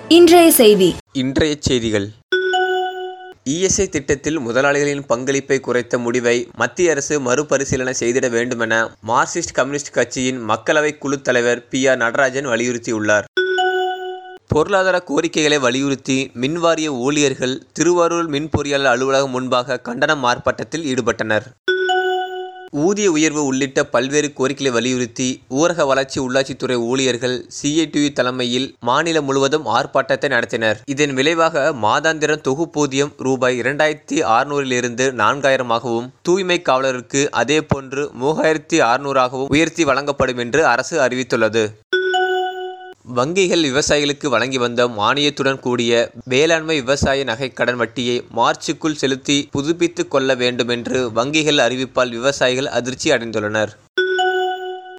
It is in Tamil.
இன்றைய செய்தி இன்றைய செய்திகள் இஎஸ்ஐ திட்டத்தில் முதலாளிகளின் பங்களிப்பை குறைத்த முடிவை மத்திய அரசு மறுபரிசீலனை செய்திட வேண்டுமென மார்க்சிஸ்ட் கம்யூனிஸ்ட் கட்சியின் மக்களவை குழு தலைவர் பி ஆர் நடராஜன் வலியுறுத்தியுள்ளார் பொருளாதார கோரிக்கைகளை வலியுறுத்தி மின்வாரிய ஊழியர்கள் திருவாரூர் மின் பொறியாளர் அலுவலகம் முன்பாக கண்டன ஆர்ப்பாட்டத்தில் ஈடுபட்டனர் ஊதிய உயர்வு உள்ளிட்ட பல்வேறு கோரிக்கைகளை வலியுறுத்தி ஊரக வளர்ச்சி உள்ளாட்சித்துறை ஊழியர்கள் சிஐடியு தலைமையில் மாநிலம் முழுவதும் ஆர்ப்பாட்டத்தை நடத்தினர் இதன் விளைவாக மாதாந்திர தொகுப்பூதியம் ரூபாய் இரண்டாயிரத்தி அறுநூறிலிருந்து நான்காயிரமாகவும் தூய்மை காவலருக்கு அதேபோன்று மூவாயிரத்தி அறுநூறாகவும் உயர்த்தி வழங்கப்படும் என்று அரசு அறிவித்துள்ளது வங்கிகள் விவசாயிகளுக்கு வழங்கி வந்த மானியத்துடன் கூடிய வேளாண்மை விவசாய நகைக்கடன் வட்டியை மார்ச்சுக்குள் செலுத்தி புதுப்பித்துக் கொள்ள வேண்டும் என்று வங்கிகள் அறிவிப்பால் விவசாயிகள் அதிர்ச்சி அடைந்துள்ளனர்